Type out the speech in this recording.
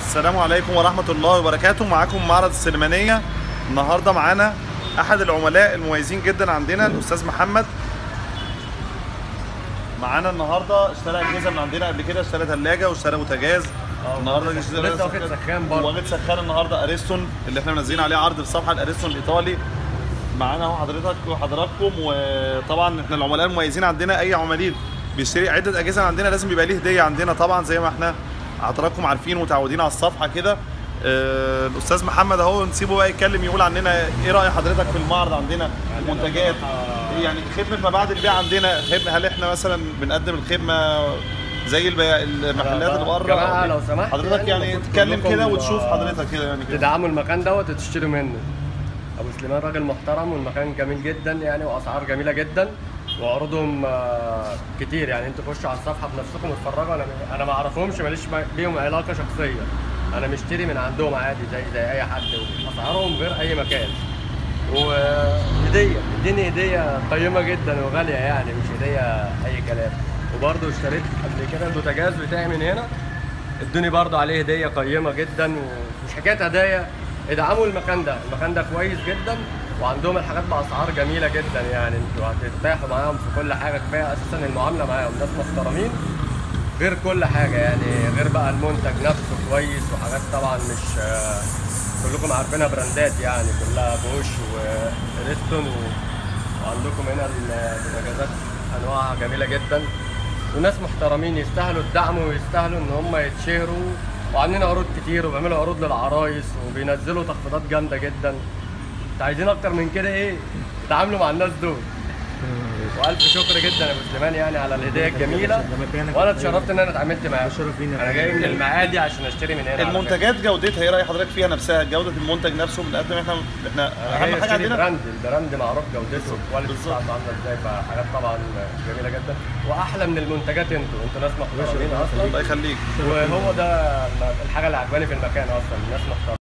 السلام عليكم ورحمة الله وبركاته معاكم معرض السليمانية النهاردة معانا أحد العملاء المميزين جدا عندنا الأستاذ محمد معانا النهاردة اشترى أجهزة من عندنا قبل كده اشترى ثلاجة واشترى بوتاجاز النهارده جه اشترى لسه واخد سخان برضه. واخد سخان النهارده اريستون اللي احنا منزلين عليه عرض في الصفحة الاريستون الإيطالي معانا اهو حضرتك وحضراتكم وطبعا احنا العملاء المميزين عندنا اي عميل بيشتري عده اجهزه عندنا لازم يبقى ليه هديه عندنا طبعا زي ما احنا حضراتكم عارفين ومتعودين على الصفحه كده آه، الاستاذ محمد اهو نسيبه بقى يتكلم يقول عننا ايه راي حضرتك في المعرض عندنا المنتجات إيه يعني خدمه ما بعد البيع عندنا خدمه هل احنا مثلا بنقدم الخدمه زي البيع المحلات اللي بره جماعة لو سمحت حضرتك يعني يعني المفروض تتكلم كلكم، كده وتشوف آه، حضرتك كده يعني كده تدعموا المكان دوت وتشتروا منه ابو سليمان راجل محترم والمكان جميل جدا يعني واسعار جميله جدا وعروضهم آه، كتير يعني انتوا خشوا على الصفحه بنفسكم واتفرجوا انا انا ما اعرفهمش ماليش بيهم علاقه شخصيه انا مشتري من عندهم عادي زي زي اي حد واسعارهم غير اي مكان وهديه اديني هديه قيمه جدا وغاليه يعني مش هديه اي كلام وبرضه اشتريت قبل كده البوتاجاز بتاعي من هنا ادوني برضه عليه هديه قيمه جدا ومش حكايه هدايا ادعموا المكان ده المكان ده كويس جدا وعندهم الحاجات باسعار جميله جدا يعني انتوا هترتاحوا معاهم في كل حاجه كفايه اساسا المعامله معاهم ناس محترمين غير كل حاجه يعني غير بقى المنتج نفسه كويس وحاجات طبعا مش آه، كلكم عارفينها براندات يعني كلها بوش وريستون و... وعندكم هنا البوتاجازات انواعها جميله جدا وناس محترمين يستاهلوا الدعم ويستاهلوا ان هم يتشهروا وعاملين عروض كتير وبيعملوا عروض للعرايس وبينزلوا تخفيضات جامده جدا انتوا عايزين اكتر من كده ايه تتعاملوا مع الناس دول والف شكر جدا يا ابو سليمان يعني على الهديه الجميله وانا اتشرفت ان انا اتعاملت معاك انا جاي من المعادي عشان اشتري من هنا على فكرة. المنتجات جودتها ايه راي حضرتك فيها نفسها جوده المنتج نفسه بنقدم احنا احنا اهم اهم حاجه عندنا براند البراند معروف جودته والكواليتي بالظبط. بتاعته عامله ازاي فحاجات طبعا جميله جدا واحلى من المنتجات انتوا انتوا ناس محترمين اصلا الله يخليك وهو ده الحاجه اللي عجباني في المكان اصلا الناس محترمه